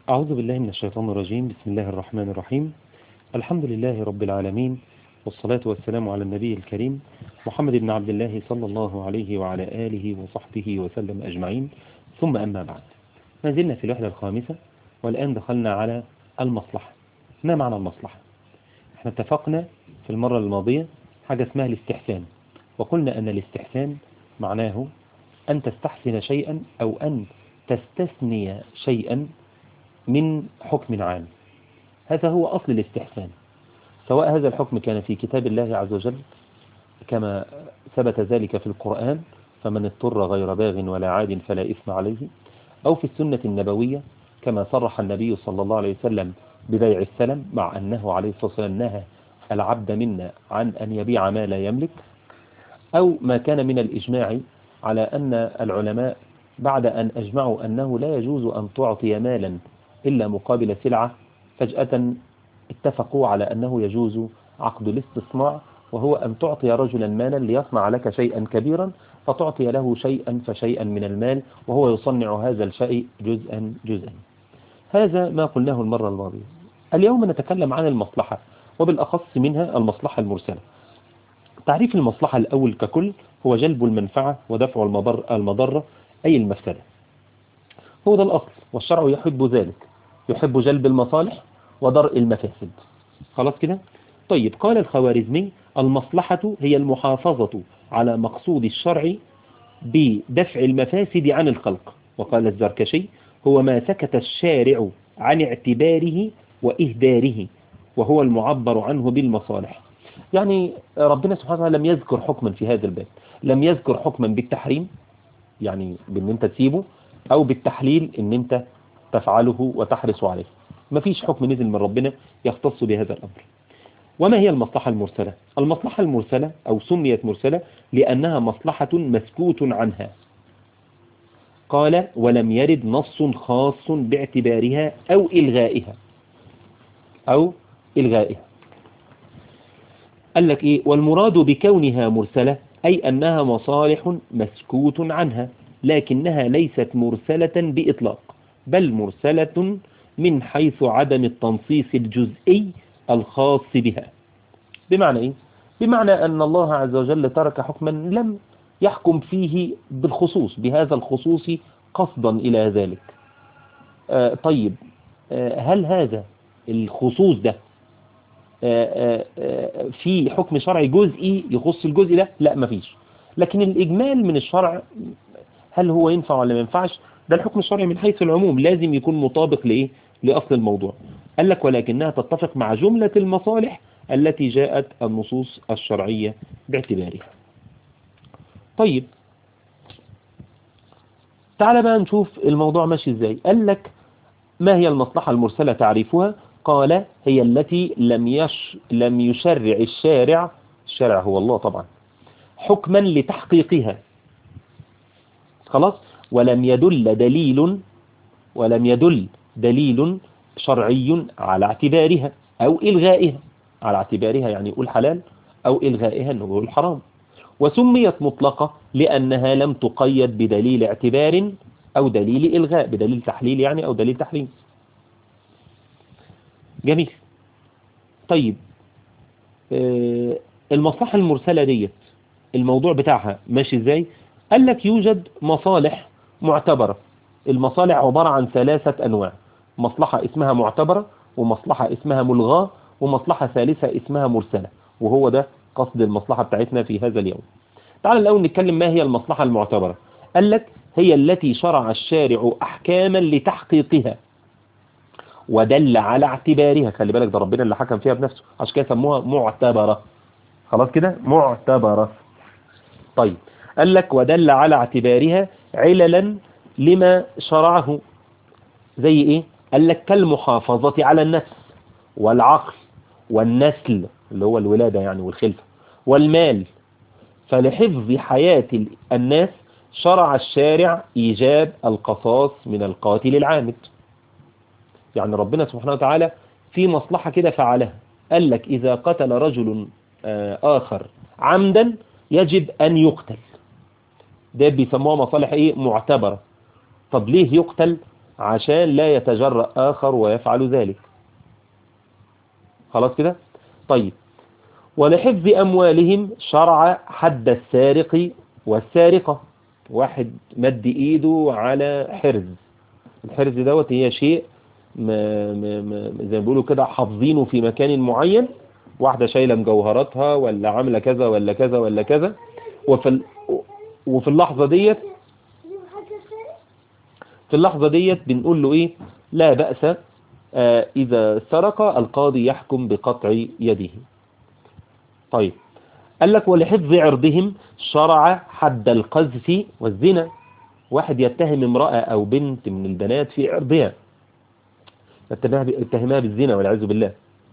أعوذ بالله من الشيطان الرجيم بسم الله الرحمن الرحيم الحمد لله رب العالمين والصلاة والسلام على النبي الكريم محمد بن عبد الله صلى الله عليه وعلى آله وصحبه وسلم أجمعين ثم أما بعد ما زلنا في الوحدة الخامسة والآن دخلنا على المصلحة ما معنى المصلحة احنا اتفقنا في المرة الماضية حاجة اسمها الاستحسان وقلنا أن الاستحسان معناه أن تستحسن شيئا أو أن تستثني شيئا من حكم عام هذا هو أصل الاستحسان سواء هذا الحكم كان في كتاب الله عز وجل كما ثبت ذلك في القرآن فمن اضطر غير باغ ولا عاد فلا إثم عليه أو في السنة النبوية كما صرح النبي صلى الله عليه وسلم ببيع السلم مع أنه عليه الصلاة والسلام نهى العبد منا عن أن يبيع ما لا يملك أو ما كان من الإجماع على أن العلماء بعد أن أجمعوا أنه لا يجوز أن تعطي مالا إلا مقابل سلعة فجأة اتفقوا على أنه يجوز عقد الاستصناع وهو أن تعطي رجلا مالا ليصنع لك شيئا كبيرا فتعطي له شيئا فشيئا من المال وهو يصنع هذا الشيء جزءا جزءا هذا ما قلناه المرة الماضية اليوم نتكلم عن المصلحة وبالأخص منها المصلحة المرسلة تعريف المصلحة الأول ككل هو جلب المنفعة ودفع المضر المضرة أي المفسدة هو ده الأصل والشرع يحب ذلك يحب جلب المصالح ودرء المفاسد خلاص كده طيب قال الخوارزمي المصلحة هي المحافظة على مقصود الشرع بدفع المفاسد عن الخلق وقال الزركشي هو ما سكت الشارع عن اعتباره وإهداره وهو المعبر عنه بالمصالح يعني ربنا سبحانه وتعالى لم يذكر حكما في هذا الباب لم يذكر حكما بالتحريم يعني بان انت تسيبه او بالتحليل ان انت تفعله وتحرص عليه ما فيش حكم نزل من ربنا يختص بهذا الامر وما هي المصلحة المرسلة المصلحة المرسلة او سميت مرسلة لانها مصلحة مسكوت عنها قال ولم يرد نص خاص باعتبارها او الغائها او الغائها قال لك ايه والمراد بكونها مرسلة أي أنها مصالح مسكوت عنها لكنها ليست مرسلة بإطلاق بل مرسلة من حيث عدم التنصيص الجزئي الخاص بها بمعنى إيه؟ بمعنى أن الله عز وجل ترك حكما لم يحكم فيه بالخصوص بهذا الخصوص قصدا إلى ذلك آه طيب آه هل هذا الخصوص ده في حكم شرعي جزئي يخص الجزء ده لا مفيش لكن الإجمال من الشرع هل هو ينفع ولا ما ينفعش ده الحكم الشرعي من حيث العموم لازم يكون مطابق لإيه لأصل الموضوع قال لك ولكنها تتفق مع جملة المصالح التي جاءت النصوص الشرعية باعتبارها طيب تعال بقى نشوف الموضوع ماشي ازاي قال لك ما هي المصلحة المرسلة تعريفها قال هي التي لم يش لم يشرع الشارع الشارع هو الله طبعا حكما لتحقيقها خلاص ولم يدل دليل ولم يدل دليل شرعي على اعتبارها أو إلغائها على اعتبارها يعني يقول حلال أو إلغائها أنه يقول حرام وسميت مطلقة لأنها لم تقيد بدليل اعتبار أو دليل إلغاء بدليل تحليل يعني أو دليل تحريم جميل طيب آه المصلحة المرسلة ديت الموضوع بتاعها ماشي ازاي قال لك يوجد مصالح معتبرة المصالح عبارة عن ثلاثة أنواع مصلحة اسمها معتبرة ومصلحة اسمها ملغاة ومصلحة ثالثة اسمها مرسلة وهو ده قصد المصلحة بتاعتنا في هذا اليوم تعال الأول نتكلم ما هي المصلحة المعتبرة قال لك هي التي شرع الشارع أحكاما لتحقيقها ودل على اعتبارها خلي بالك ده ربنا اللي حكم فيها بنفسه عشان كده سموها معتبرة خلاص كده معتبرة طيب قال لك ودل على اعتبارها عللا لما شرعه زي ايه قال لك كالمحافظة على النفس والعقل والنسل اللي هو الولادة يعني والخلفة والمال فلحفظ حياة الناس شرع الشارع إيجاب القصاص من القاتل العامد يعني ربنا سبحانه وتعالى في مصلحة كده فعلها قال لك إذا قتل رجل آخر عمدا يجب أن يقتل ده بيسموها مصالح إيه معتبرة طب ليه يقتل عشان لا يتجرأ آخر ويفعل ذلك خلاص كده طيب ولحفظ أموالهم شرع حد السارق والسارقة واحد مد إيده على حرز الحرز دوت هي شيء ما ما ما زي ما بيقولوا كده حافظينه في مكان معين واحدة شايلة مجوهراتها ولا عاملة كذا ولا كذا ولا كذا وفي ال... وفي اللحظة ديت في اللحظة ديت بنقول له ايه لا بأس آه إذا سرق القاضي يحكم بقطع يده طيب قال لك ولحفظ عرضهم شرع حد القذف والزنا واحد يتهم امرأة أو بنت من البنات في عرضها يتهمها بالزنا والعياذ بالله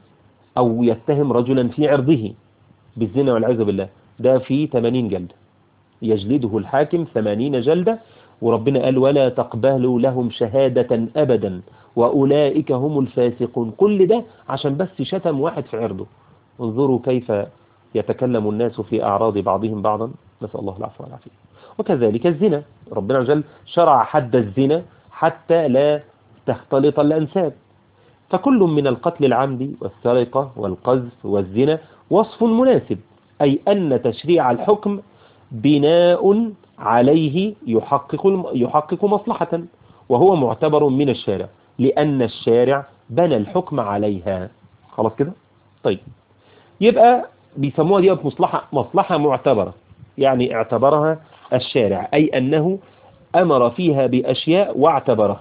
أو يتهم رجلا في عرضه بالزنا والعياذ بالله ده في 80 جلدة يجلده الحاكم 80 جلدة وربنا قال ولا تقبلوا لهم شهادة أبدا وأولئك هم الفاسقون كل ده عشان بس شتم واحد في عرضه انظروا كيف يتكلم الناس في أعراض بعضهم بعضا نسأل الله العفو والعافية وكذلك الزنا ربنا جل شرع حد الزنا حتى لا تختلط الأنساب فكل من القتل العمد والسرقة والقذف والزنا وصف مناسب أي أن تشريع الحكم بناء عليه يحقق يحقق مصلحة وهو معتبر من الشارع لأن الشارع بنى الحكم عليها خلاص كده طيب يبقى بيسموها دي مصلحة مصلحة معتبرة يعني اعتبرها الشارع أي أنه أمر فيها بأشياء واعتبرها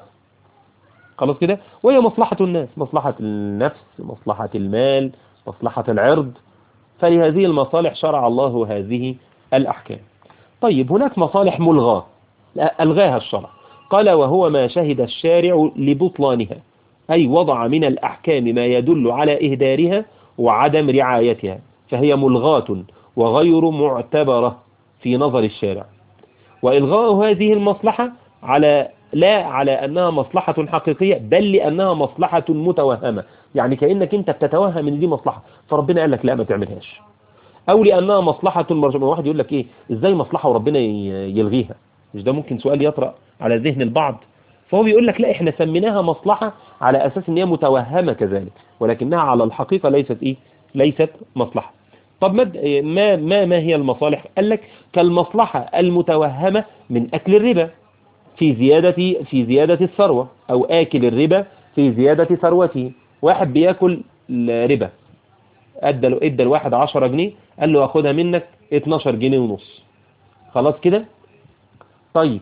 خلاص كده وهي مصلحة الناس مصلحة النفس مصلحة المال مصلحة العرض فلهذه المصالح شرع الله هذه الأحكام طيب هناك مصالح ملغاة ألغاها الشرع قال وهو ما شهد الشارع لبطلانها أي وضع من الأحكام ما يدل على إهدارها وعدم رعايتها فهي ملغاة وغير معتبرة في نظر الشارع وإلغاء هذه المصلحة على لا على أنها مصلحة حقيقية بل لأنها مصلحة متوهمة يعني كأنك أنت بتتوهم ان دي مصلحة فربنا قال لك لا ما تعملهاش أو لأنها مصلحة مرجوة واحد يقول لك إيه إزاي مصلحة وربنا يلغيها مش ده ممكن سؤال يطرأ على ذهن البعض فهو بيقول لك لا إحنا سميناها مصلحة على أساس أن هي متوهمة كذلك ولكنها على الحقيقة ليست إيه ليست مصلحة طب ما ما ما هي المصالح قال لك كالمصلحة المتوهمة من أكل الربا في زيادة في زيادة الثروة أو آكل الربا في زيادة ثروته واحد بياكل ربا ادى له ادى الواحد 10 جنيه قال له اخدها منك 12 جنيه ونص خلاص كده طيب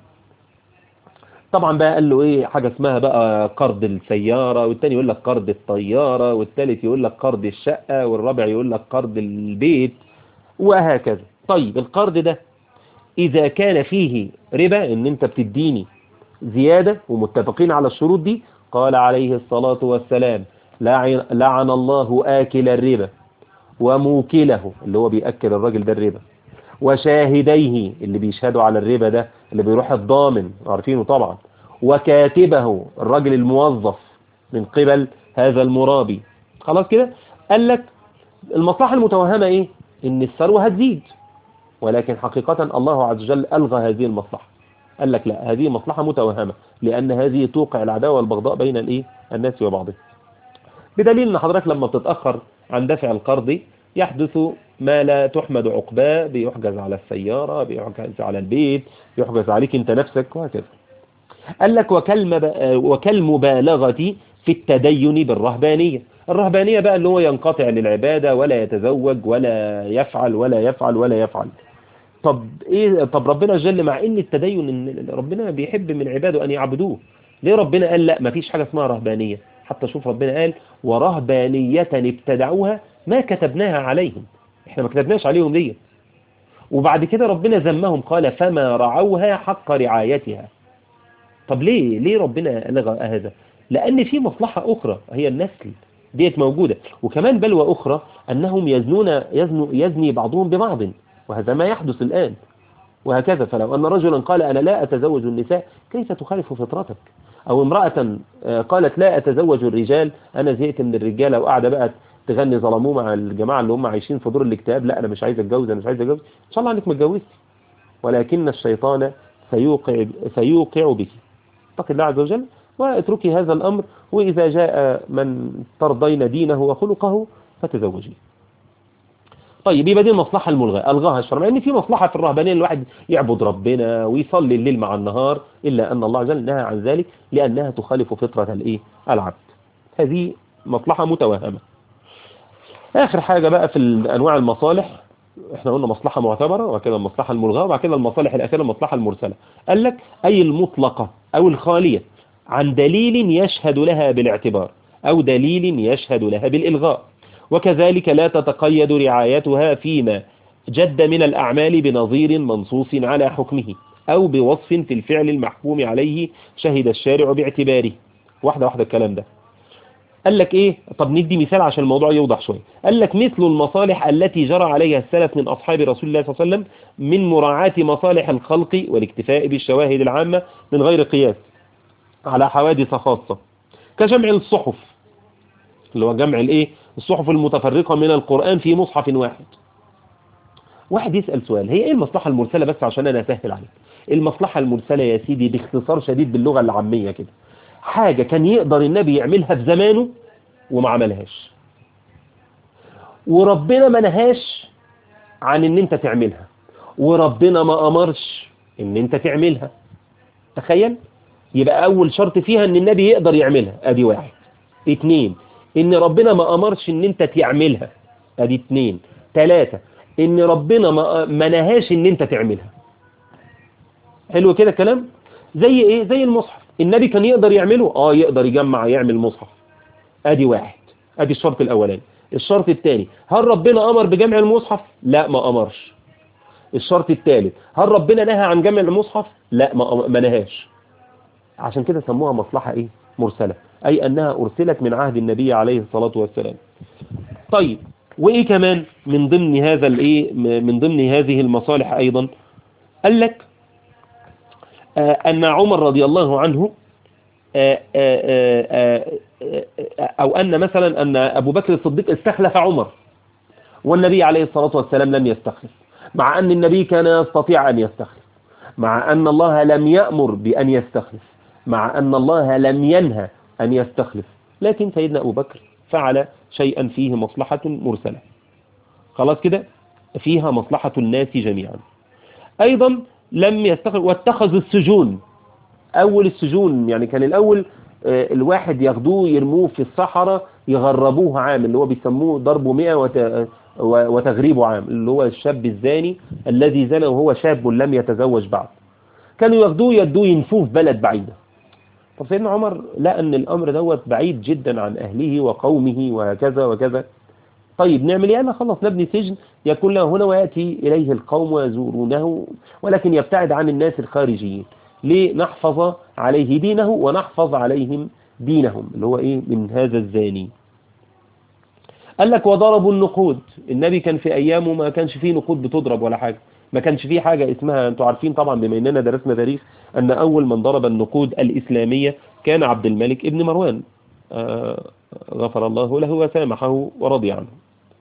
طبعا بقى قال له ايه حاجة اسمها بقى قرض السيارة والتاني يقول لك قرض الطيارة والتالت يقول لك قرض الشقة والرابع يقول لك قرض البيت وهكذا طيب القرض ده اذا كان فيه ربا ان انت بتديني زيادة ومتفقين على الشروط دي قال عليه الصلاة والسلام لعن الله آكل الربا وموكله اللي هو بيأكل الراجل ده الربا وشاهديه اللي بيشهدوا على الربا ده اللي بيروح الضامن عارفينه طبعا وكاتبه الراجل الموظف من قبل هذا المرابي خلاص كده قال لك المصلحة المتوهمة ايه ان الثروة هتزيد ولكن حقيقة الله عز وجل ألغى هذه المصلحة قال لك لا هذه مصلحة متوهمة لأن هذه توقع العداوة والبغضاء بين الايه الناس وبعضهم بدليل ان حضرتك لما بتتأخر عن دفع القرض يحدث ما لا تحمد عقباه بيحجز على السيارة بيحجز على البيت يحجز عليك انت نفسك وهكذا قال لك وكالمبالغة في التدين بالرهبانية الرهبانية بقى اللي هو ينقطع للعبادة ولا يتزوج ولا يفعل ولا يفعل ولا يفعل طب ايه طب ربنا جل مع ان التدين ان ربنا بيحب من عباده ان يعبدوه ليه ربنا قال لا مفيش حاجة اسمها رهبانية حتى شوف ربنا قال ورهبانية ابتدعوها ما كتبناها عليهم احنا ما كتبناش عليهم دي وبعد كده ربنا ذمهم قال فما رعوها حق رعايتها طب ليه ليه ربنا لغى هذا لان في مصلحة اخرى هي النسل ديت موجودة وكمان بلوى اخرى انهم يزنون يزنو يزني بعضهم ببعض وهذا ما يحدث الان وهكذا فلو ان رجلا قال انا لا اتزوج النساء كيف تخالف فطرتك او امرأة قالت لا اتزوج الرجال انا زهقت من الرجالة وقاعدة بقى تغني ظلموه مع الجماعة اللي هم عايشين في دور الاكتئاب لا انا مش عايز اتجوز انا مش عايز اتجوز ان شاء الله انك متجوزتي ولكن الشيطان سيوقع سيوقع بك اتق الله عز وجل واتركي هذا الأمر وإذا جاء من ترضين دينه وخلقه فتزوجيه طيب يبقى دي المصلحة الملغاة ألغاها الشرع لأن في مصلحة في الرهبانية الواحد يعبد ربنا ويصلي الليل مع النهار إلا أن الله عز وجل نهى عن ذلك لأنها تخالف فطرة الإيه العبد هذه مصلحة متوهمة آخر حاجة بقى في أنواع المصالح احنا قلنا مصلحة معتبرة وكذا المصلحة الملغاة وبعد كده المصالح الأخيرة المصلحة المرسلة قال لك أي المطلقة أو الخالية عن دليل يشهد لها بالاعتبار أو دليل يشهد لها بالإلغاء وكذلك لا تتقيد رعايتها فيما جد من الأعمال بنظير منصوص على حكمه أو بوصف في الفعل المحكوم عليه شهد الشارع باعتباره واحدة واحدة الكلام ده قال لك ايه طب ندي مثال عشان الموضوع يوضح شوية قال لك مثل المصالح التي جرى عليها السلف من أصحاب رسول الله صلى الله عليه وسلم من مراعاة مصالح الخلق والاكتفاء بالشواهد العامة من غير قياس على حوادث خاصة كجمع الصحف اللي هو جمع الايه الصحف المتفرقة من القرآن في مصحف واحد واحد يسأل سؤال هي ايه المصلحة المرسلة بس عشان انا اسهل عليك المصلحة المرسلة يا سيدي باختصار شديد باللغة العامية كده حاجة كان يقدر النبي يعملها في زمانه وما عملهاش وربنا ما نهاش عن ان انت تعملها وربنا ما امرش ان انت تعملها تخيل يبقى اول شرط فيها ان النبي يقدر يعملها ادي واحد اتنين ان ربنا ما امرش ان انت تعملها ادي اتنين تلاتة ان ربنا ما, ما نهاش ان انت تعملها حلو كده الكلام زي ايه زي المصحف النبي كان يقدر يعمله اه يقدر يجمع يعمل مصحف ادي واحد ادي الشرط الاولاني الشرط الثاني هل ربنا امر بجمع المصحف لا ما امرش الشرط الثالث هل ربنا نهى عن جمع المصحف لا ما, ما نهاش عشان كده سموها مصلحة ايه مرسلة اي انها ارسلت من عهد النبي عليه الصلاة والسلام طيب وايه كمان من ضمن هذا الايه من ضمن هذه المصالح ايضا قال لك آه ان عمر رضي الله عنه آه آه او ان مثلا ان ابو بكر الصديق استخلف عمر والنبي عليه الصلاة والسلام لم يستخلف مع ان النبي كان يستطيع ان يستخلف مع ان الله لم يأمر بان يستخلف مع ان الله لم ينهى ان يستخلف لكن سيدنا ابو بكر فعل شيئا فيه مصلحة مرسلة خلاص كده فيها مصلحة الناس جميعا ايضا لم يستخلف واتخذ السجون اول السجون يعني كان الاول الواحد ياخدوه يرموه في الصحراء يغربوه عام اللي هو بيسموه ضربه 100 وتغريبه عام اللي هو الشاب الزاني الذي زنى وهو شاب لم يتزوج بعد كانوا ياخدوه يدوه ينفوه في بلد بعيدة طب سيدنا عمر لقى ان الامر دوت بعيد جدا عن اهله وقومه وهكذا وكذا طيب نعمل ايه انا خلص نبني سجن يكون له هنا وياتي اليه القوم ويزورونه ولكن يبتعد عن الناس الخارجيين لنحفظ عليه دينه ونحفظ عليهم دينهم اللي هو ايه من هذا الزاني قال لك وضربوا النقود النبي كان في ايامه ما كانش فيه نقود بتضرب ولا حاجة ما كانش فيه حاجة اسمها انتوا عارفين طبعا بما اننا درسنا تاريخ ان اول من ضرب النقود الاسلامية كان عبد الملك ابن مروان آه غفر الله له وسامحه ورضي عنه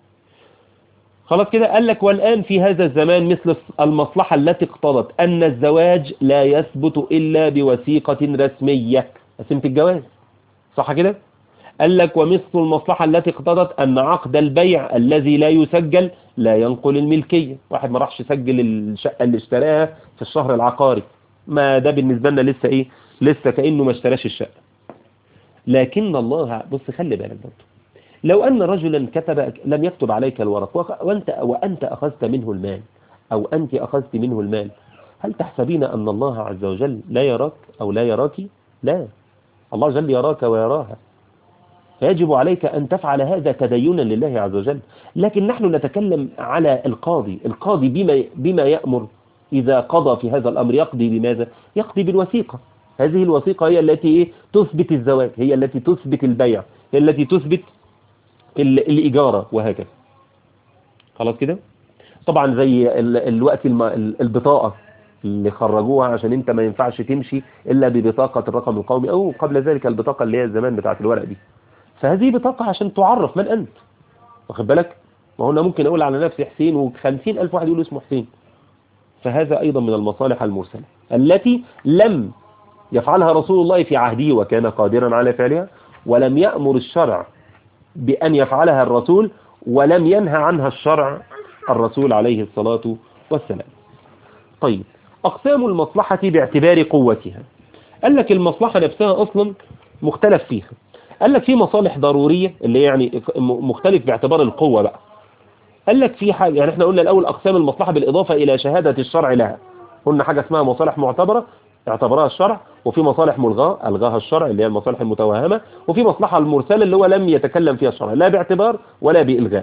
خلاص كده قال لك والآن في هذا الزمان مثل المصلحة التي اقتضت أن الزواج لا يثبت إلا بوثيقة رسمية قسمة الجواز صح كده قال لك ومثل المصلحة التي اقتضت أن عقد البيع الذي لا يسجل لا ينقل الملكية واحد ما راحش يسجل الشقة اللي اشتراها في الشهر العقاري ما ده بالنسبة لنا لسه ايه لسه كأنه ما اشتراش الشقة لكن الله بص خلي بالك برضه لو أن رجلا كتب لم يكتب عليك الورق وأنت, وأنت أخذت منه المال أو أنت أخذت منه المال هل تحسبين أن الله عز وجل لا يراك أو لا يراك لا الله جل يراك ويراها فيجب عليك أن تفعل هذا تدينا لله عز وجل لكن نحن نتكلم على القاضي القاضي بما, بما يأمر إذا قضى في هذا الأمر يقضي بماذا يقضي بالوثيقة هذه الوثيقة هي التي تثبت الزواج هي التي تثبت البيع هي التي تثبت الإجارة وهكذا خلاص كده طبعا زي الوقت البطاقة اللي خرجوها عشان انت ما ينفعش تمشي الا ببطاقة الرقم القومي او قبل ذلك البطاقة اللي هي الزمان بتاعت الورق دي فهذه بطاقة عشان تعرف من انت واخد بالك ما هنا ممكن اقول على نفسي حسين وخمسين الف واحد يقول اسمه حسين فهذا ايضا من المصالح المرسلة التي لم يفعلها رسول الله في عهده وكان قادرا على فعلها ولم يأمر الشرع بأن يفعلها الرسول ولم ينهى عنها الشرع الرسول عليه الصلاة والسلام طيب أقسام المصلحة باعتبار قوتها قال لك المصلحة نفسها أصلا مختلف فيها قال لك في مصالح ضرورية اللي يعني مختلف باعتبار القوة بقى قال لك في حاجة يعني احنا قلنا الأول أقسام المصلحة بالإضافة إلى شهادة الشرع لها قلنا حاجة اسمها مصالح معتبرة اعتبرها الشرع وفي مصالح ملغاة ألغاها الشرع اللي هي المصالح المتوهمة وفي مصلحة المرسلة اللي هو لم يتكلم فيها الشرع لا باعتبار ولا بإلغاء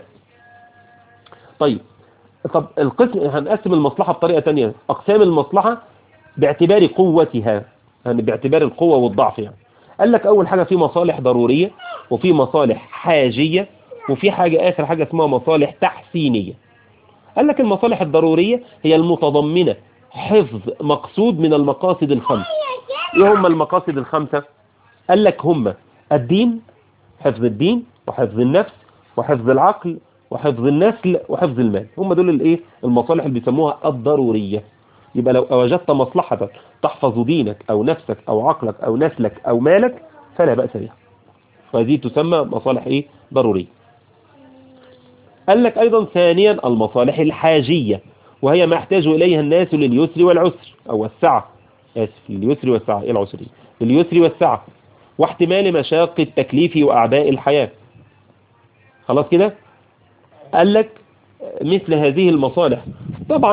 طيب طب القسم هنقسم المصلحة بطريقة تانية أقسام المصلحة باعتبار قوتها يعني باعتبار القوة والضعف يعني قال لك أول حاجة في مصالح ضرورية وفي مصالح حاجية وفي حاجة آخر حاجة اسمها مصالح تحسينية قال لك المصالح الضرورية هي المتضمنة حفظ مقصود من المقاصد الخمس ايه هم المقاصد الخمسة قال لك هم الدين حفظ الدين وحفظ النفس وحفظ العقل وحفظ النسل وحفظ المال هم دول الايه المصالح اللي بيسموها الضرورية يبقى لو وجدت مصلحة تحفظ دينك او نفسك او عقلك او نسلك او مالك فلا بأس بها وهذه تسمى مصالح ايه ضرورية قال لك ايضا ثانيا المصالح الحاجية وهي ما يحتاج اليها الناس لليسر والعسر او السعة اسف لليسر والسعة ايه العسر دي لليسر والسعة واحتمال مشاق التكليف واعباء الحياة خلاص كده قال لك مثل هذه المصالح طبعا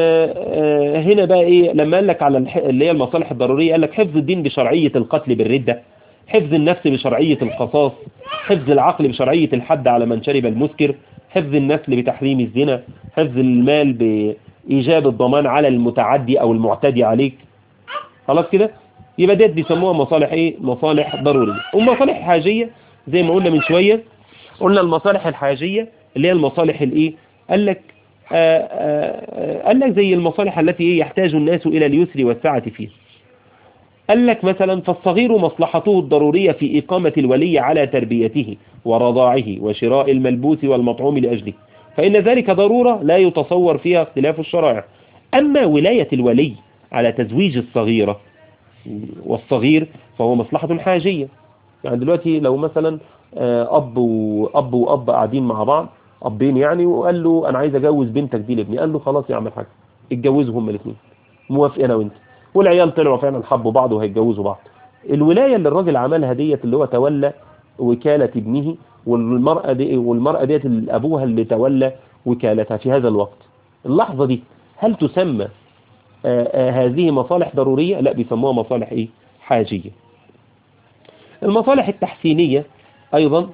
هنا بقى ايه لما قال لك على اللي هي المصالح الضرورية قال لك حفظ الدين بشرعية القتل بالردة حفظ النفس بشرعية القصاص حفظ العقل بشرعية الحد على من شرب المسكر حفظ النسل بتحريم الزنا حفظ المال بإيجاب الضمان على المتعدي أو المعتدي عليك خلاص كده يبقى ديت بيسموها مصالح ايه مصالح ضرورية ومصالح حاجية زي ما قلنا من شوية قلنا المصالح الحاجية اللي هي المصالح الايه قال لك آآ آآ قال لك زي المصالح التي ايه يحتاج الناس الى اليسر والسعة فيه قال لك مثلا فالصغير مصلحته الضرورية في إقامة الولي على تربيته ورضاعه وشراء الملبوس والمطعوم لأجله فإن ذلك ضرورة لا يتصور فيها اختلاف الشرائع أما ولاية الولي على تزويج الصغيرة والصغير فهو مصلحة حاجية يعني دلوقتي لو مثلا أب وأب وأب قاعدين مع بعض أبين يعني وقال له أنا عايز أجوز بنتك دي لابني قال له خلاص يا عم الحاج اتجوزوا هم الاثنين موافق أنا وأنت والعيال طلعوا فعلا حبوا بعض وهيتجوزوا بعض الولاية اللي الراجل عملها ديت اللي هو تولى وكالة ابنه والمرأة دي والمرأة ديت اللي أبوها اللي تولى وكالتها في هذا الوقت اللحظة دي هل تسمى آآ آآ هذه مصالح ضرورية لا بيسموها مصالح ايه حاجية المصالح التحسينية ايضا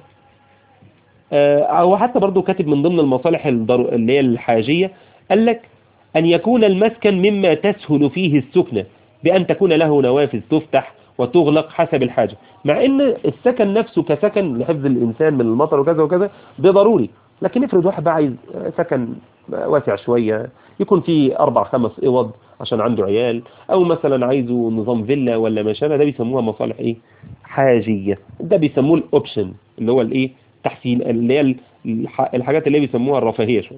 او حتى برضو كاتب من ضمن المصالح اللي هي الحاجية قال لك أن يكون المسكن مما تسهل فيه السكنة بأن تكون له نوافذ تفتح وتغلق حسب الحاجة مع أن السكن نفسه كسكن لحفظ الإنسان من المطر وكذا وكذا ده ضروري لكن افرض واحد بقى عايز سكن واسع شوية يكون فيه أربع خمس إوض عشان عنده عيال أو مثلا عايزه نظام فيلا ولا ما شابه ده بيسموها مصالح إيه حاجية ده بيسموه الأوبشن اللي هو الإيه تحسين اللي هي الحاجات اللي بيسموها الرفاهية شوية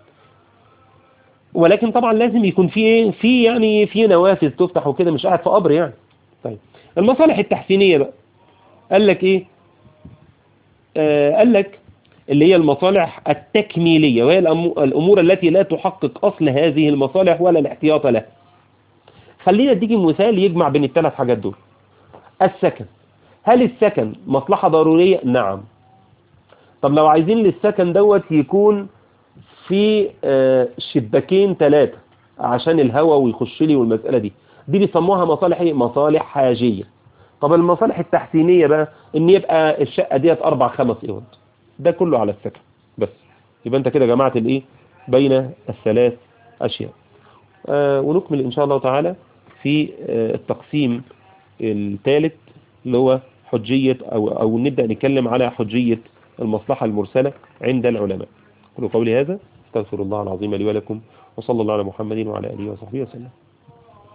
ولكن طبعا لازم يكون في ايه في يعني في نوافذ تفتح وكده مش قاعد في قبر يعني طيب المصالح التحسينية بقى قال لك ايه آه قال لك اللي هي المصالح التكميلية وهي الامور التي لا تحقق اصل هذه المصالح ولا الاحتياط لها خلينا اديكي مثال يجمع بين الثلاث حاجات دول السكن هل السكن مصلحة ضرورية نعم طب لو عايزين للسكن دوت يكون في شباكين ثلاثة عشان الهواء ويخش لي والمسألة دي دي بيسموها مصالح ايه مصالح حاجية طب المصالح التحسينية بقى ان يبقى الشقة ديت اربع خمس ايواد ده كله على السكن بس يبقى انت كده جمعت الايه بين الثلاث اشياء آه ونكمل ان شاء الله تعالى في آه التقسيم الثالث اللي هو حجية او, أو نبدأ نتكلم على حجية المصلحة المرسلة عند العلماء كل قولي هذا استغفر الله العظيم لي ولكم وصلى الله على محمد وعلى آله وصحبه وسلم